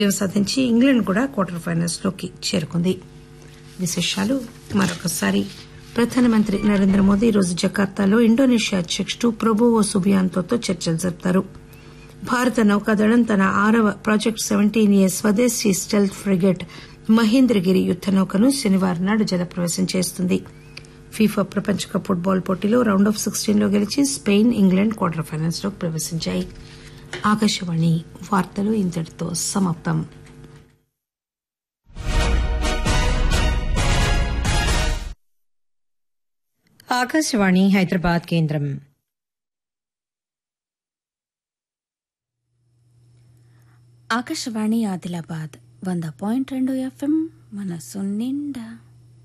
విజయం సాధించి ఇంగ్లాండ్ కూడా క్వార్టర్ ఫైనల్స్ లోకి చేరుకుంది విశేషాలు మరొకసారి ప్రధానమంత్రి నరేంద్ర మోదీ ఈరోజు జకార్తాలో ఇండోనేషియా అధ్యకుడు ప్రొబోవో సుబియాంతోతో చర్చలు జరుపుతారు భారత నౌకాదళం తన ఆరవ ప్రాజెక్టు సెవెంటీన్ ఏ స్వదేశీ స్టెల్త్ ఫ్రిగేట్ మహేంద్రగిరి యుద్ద నౌకను శనివారం నాడు జలప్రవేశం చేస్తుంది ఫీఫా ప్రపంచ కప్ ఫుట్బాల్ పోటీలో రౌండ్ ఆఫ్ సిక్స్టీన్ లో గెలిచి స్పెయిన్ ఇంగ్లాండ్ క్వార్టర్ ఫైనల్స్ లోకి ప్రవేశించాయి ఆకాశవాణి వార్తలు ఇంతటితో సమాప్తం ఆకాశవాణి హైదరాబాద్ కేంద్రం ఆకాశవాణి ఆదిలాబాద్ వంద పాయింట్ రెండు ఎఫ్ఎం మనసు నిండా